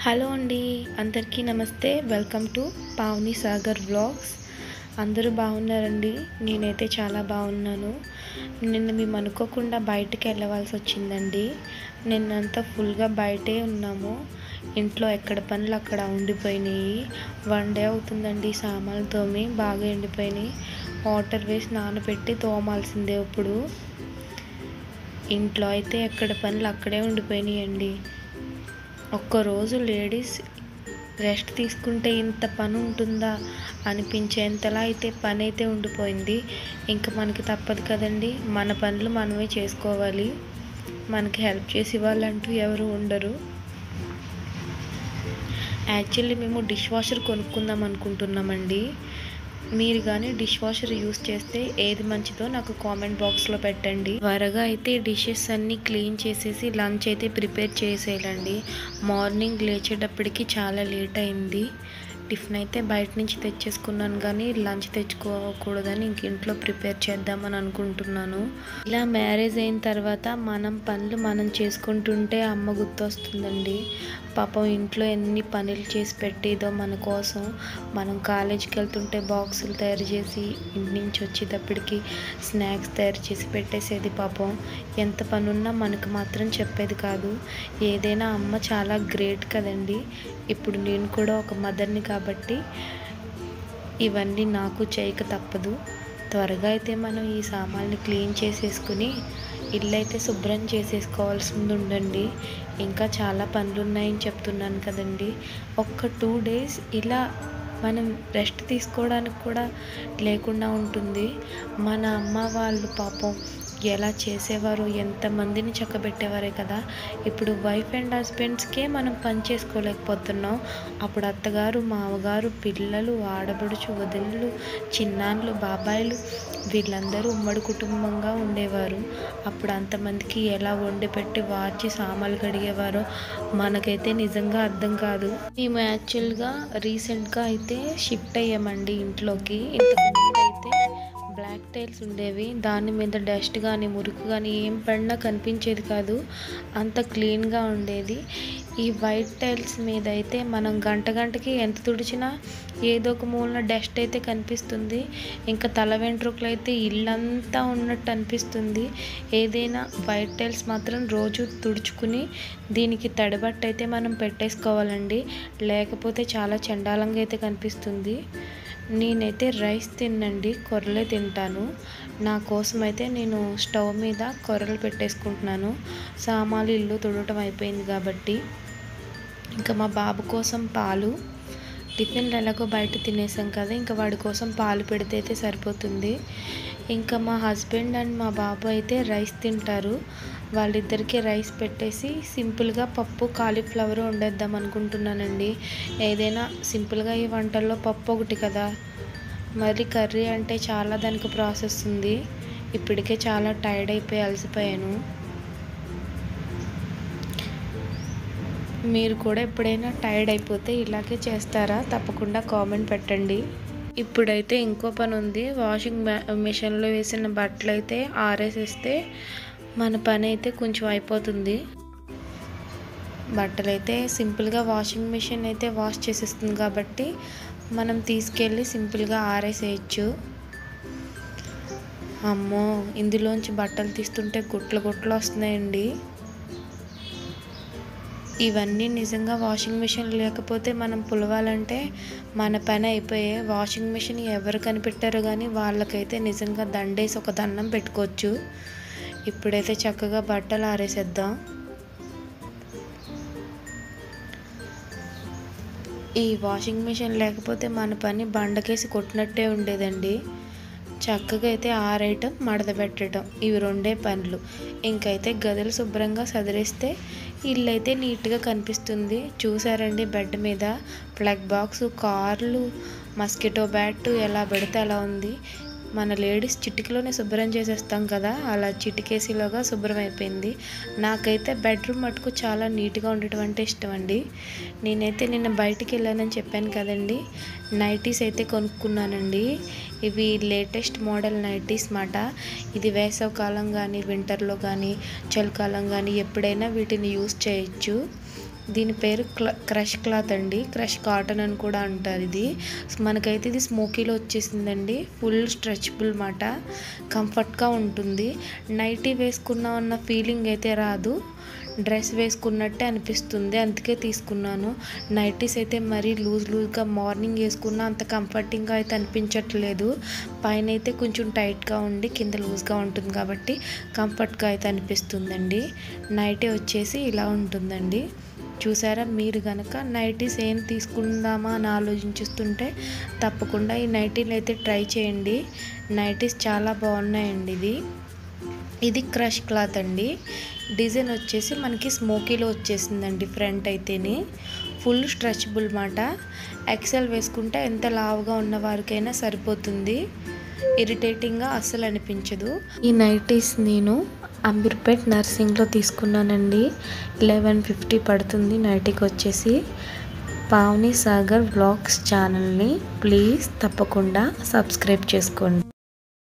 hello అండి అందరికీ నమస్తే welcome to Pavani Sagar vlogs అందరూ బాగున్నారండి నేనైతే చాలా బాగున్నాను నిన్న మేము అనుకోకుండా బయటికి వెళ్ళవలసి వచ్చిందండి నిన్నంతా ఫుల్గా బయటే ఉన్నాము ఇంట్లో ఎక్కడ పనులు అక్కడ ఉండిపోయినాయి వన్ డే అవుతుందండి సామాన్లు తోమి బాగా ఎండిపోయినాయి వాటర్ వేసి నానబెట్టి తోమాల్సిందే ఇప్పుడు ఇంట్లో అయితే ఎక్కడ పనులు అక్కడే ఉండిపోయినాయండి ఒక్కరోజు లేడీస్ రెస్ట్ తీసుకుంటే ఇంత పని ఉంటుందా అనిపించేంతలా అయితే పని అయితే ఉండిపోయింది ఇంకా మనకి తప్పదు కదండి మన పనులు మనమే చేసుకోవాలి మనకి హెల్ప్ చేసి వాళ్ళంటూ ఎవరు ఉండరు యాక్చువల్లీ మేము డిష్ వాషర్ కొనుక్కుందాం అనుకుంటున్నామండి మీరు కానీ డిష్ వాషర్ యూస్ చేస్తే ఏది మంచిదో నాకు కామెంట్ బాక్స్లో పెట్టండి త్వరగా అయితే డిషెస్ అన్నీ క్లీన్ చేసేసి లంచ్ అయితే ప్రిపేర్ చేసేయాలండి మార్నింగ్ లేచేటప్పటికి చాలా లేట్ అయింది టిఫిన్ అయితే బయట నుంచి తెచ్చేసుకున్నాను కానీ లంచ్ తెచ్చుకోకూడదని ఇంక ఇంట్లో ప్రిపేర్ చేద్దామని అనుకుంటున్నాను ఇలా మ్యారేజ్ అయిన తర్వాత మనం పనులు మనం చేసుకుంటుంటే అమ్మ గుర్తొస్తుందండి పాపం ఇంట్లో ఎన్ని పనులు చేసి పెట్టేదో మన కోసం మనం కాలేజీకి వెళ్తుంటే బాక్సులు తయారు చేసి ఇంటి నుంచి వచ్చేటప్పటికి స్నాక్స్ తయారు చేసి పెట్టేసేది పాపం ఎంత పని ఉన్నా మనకు మాత్రం చెప్పేది కాదు ఏదైనా అమ్మ చాలా గ్రేట్ కదండి ఇప్పుడు నేను కూడా ఒక మదర్ని కాబట్టి ఇవన్నీ నాకు చేయక తప్పదు త్వరగా అయితే మనం ఈ సామాన్ని క్లీన్ చేసేసుకుని ఇల్లు అయితే శుభ్రం చేసేసుకోవాల్సింది ఉండండి ఇంకా చాలా పనులు ఉన్నాయని చెప్తున్నాను కదండి ఒక్క టూ డేస్ ఇలా మనం రెస్ట్ తీసుకోవడానికి కూడా లేకుండా ఉంటుంది మన అమ్మ వాళ్ళు పాపం ఎలా చేసేవారు ఎంతమందిని చక్కబెట్టేవారే కదా ఇప్పుడు వైఫ్ అండ్ హస్బెండ్స్కే మనం పని చేసుకోలేకపోతున్నాం అప్పుడు అత్తగారు మామగారు పిల్లలు ఆడబడుచు వదిళ్ళు చిన్నాన్లు బాబాయిలు వీళ్ళందరూ ఉమ్మడి కుటుంబంగా ఉండేవారు అప్పుడు అంతమందికి ఎలా వండి పెట్టి వార్చి సామాన్లు కడిగేవారో మనకైతే నిజంగా అర్థం కాదు మేము యాక్చువల్గా రీసెంట్గా అయితే షిఫ్ట్ అయ్యామండి ఇంట్లోకి ఇంతకు ముందు అయితే బ్లాక్ టైల్స్ ఉండేవి దాని మీద డస్ట్ కానీ మురికి కానీ ఏం పడినా కనిపించేది కాదు అంత క్లీన్గా ఉండేది ఈ వైట్ టైల్స్ మీద అయితే మనం గంట గంటకి ఎంత తుడిచినా ఏదో ఒక మూలన డస్ట్ అయితే కనిపిస్తుంది ఇంకా తల వెంట్రుకలు అయితే ఇల్లంతా ఉన్నట్టు అనిపిస్తుంది ఏదైనా వైట్ టైల్స్ మాత్రం రోజు తుడుచుకుని దీనికి తడిబట్ట అయితే మనం పెట్టేసుకోవాలండి లేకపోతే చాలా చండాలంగా అయితే కనిపిస్తుంది నేనైతే రైస్ తిన్నండి కొర్రలే తింటాను నా కోసం అయితే నేను స్టవ్ మీద కొర్రలు పెట్టేసుకుంటున్నాను సామాన్లు ఇల్లు తుడవటం అయిపోయింది కాబట్టి ఇంకా మా బాబు కోసం పాలు టిఫిన్లు ఎలాగో బయట తినేసాం కదా ఇంకా వాడి కోసం పాలు పెడితే అయితే సరిపోతుంది ఇంకా మా హస్బెండ్ అండ్ మా బాబు అయితే రైస్ తింటారు వాళ్ళిద్దరికీ రైస్ పెట్టేసి సింపుల్గా పప్పు కాలీఫ్లవర్ వండేద్దాం అనుకుంటున్నానండి ఏదైనా సింపుల్గా ఈ వంటల్లో పప్పు ఒకటి కదా మరి కర్రీ అంటే చాలా దానికి ప్రాసెస్ ఉంది ఇప్పటికే చాలా టైర్డ్ అయిపోయి అలసిపోయాను మీరు కూడా ఎప్పుడైనా టైర్డ్ అయిపోతే ఇలాగే చేస్తారా తప్పకుండా కామెంట్ పెట్టండి ఇప్పుడైతే ఇంకో పని ఉంది వాషింగ్ మిషన్లో వేసిన బట్టలు అయితే ఆరేసేస్తే మన పని అయితే కొంచెం అయిపోతుంది బట్టలు అయితే సింపుల్గా వాషింగ్ మిషన్ అయితే వాష్ చేసేస్తుంది కాబట్టి మనం తీసుకెళ్ళి సింపుల్గా ఆరేసేయచ్చు అమ్మో ఇందులోంచి బట్టలు తీస్తుంటే గుట్లు గుట్లు వస్తున్నాయండి ఇవన్నీ నిజంగా వాషింగ్ మిషన్ లేకపోతే మనం పులవాలంటే మన పని అయిపోయే వాషింగ్ మిషన్ ఎవరు కనిపెట్టారో కానీ వాళ్ళకైతే నిజంగా దండేసి ఒక దండం పెట్టుకోవచ్చు ఇప్పుడైతే చక్కగా బట్టలు ఆరేసేద్దాం ఈ వాషింగ్ మిషన్ లేకపోతే మన పని బండకేసి కొట్టినట్టే ఉండేదండి చక్కగా అయితే ఆరేయటం మడత పెట్టడం ఇవి రెండే పనులు ఇంకైతే గదులు శుభ్రంగా సదిరిస్తే ఇల్లు అయితే నీట్గా కనిపిస్తుంది చూసారండి బెడ్ మీద ప్లగ్ బాక్స్ కార్లు మస్కిటో బ్యాట్ ఎలా పెడితే అలా ఉంది మన లేడీస్ చిటికలోనే శుభ్రం చేసేస్తాం కదా అలా చిటికేసిలోగా శుభ్రం అయిపోయింది నాకైతే బెడ్రూమ్ మటుకు చాలా నీట్గా ఉండటం అంటే ఇష్టం అండి నేనైతే నిన్న బయటికి వెళ్ళానని చెప్పాను కదండి నైటీస్ అయితే కొనుక్కున్నానండి ఇవి లేటెస్ట్ మోడల్ నైటీస్ మాట ఇది వేసవకాలం కానీ వింటర్లో కానీ చలికాలం కానీ ఎప్పుడైనా వీటిని యూస్ చేయొచ్చు దీని పేరు క్ల క్రష్ క్లాత్ అండి క్రష్ కాటన్ అని కూడా అంటారు ఇది మనకైతే ఇది స్మోకీలో వచ్చేసిందండి ఫుల్ స్ట్రెచబుల్ మాట కంఫర్ట్గా ఉంటుంది నైటీ వేసుకున్నా అన్న ఫీలింగ్ అయితే రాదు డ్రెస్ వేసుకున్నట్టే అనిపిస్తుంది అందుకే తీసుకున్నాను నైటీస్ అయితే మరీ లూజ్ లూజ్గా మార్నింగ్ వేసుకున్నా అంత కంఫర్టింగ్గా అయితే అనిపించట్లేదు పైన అయితే కొంచెం టైట్గా ఉండి కింద లూజ్గా ఉంటుంది కాబట్టి కంఫర్ట్గా అయితే అనిపిస్తుందండి నైటీ వచ్చేసి ఇలా ఉంటుందండి చూసారా మీరు కనుక నైటీస్ ఏం తీసుకుందామా అని ఆలోచించుస్తుంటే తప్పకుండా ఈ నైటీలు అయితే ట్రై చేయండి నైటీస్ చాలా బాగున్నాయండి ఇది ఇది క్రష్ క్లాత్ అండి డిజైన్ వచ్చేసి మనకి స్మోకీలో వచ్చేసిందండి ఫ్రంట్ అయితేనే ఫుల్ స్ట్రెచబుల్ మాట ఎక్సెల్ వేసుకుంటే ఎంత లావుగా ఉన్న వారికైనా సరిపోతుంది ఇరిటేటింగ్గా అస్సలు అనిపించదు ఈ నైటీస్ నేను అంబీర్పేట్ నర్సింగ్లో తీసుకున్నానండి లెవెన్ ఫిఫ్టీ పడుతుంది నైటీకి వచ్చేసి పావని సాగర్ వ్లాగ్స్ ఛానల్ని ప్లీజ్ తప్పకుండా సబ్స్క్రైబ్ చేసుకోండి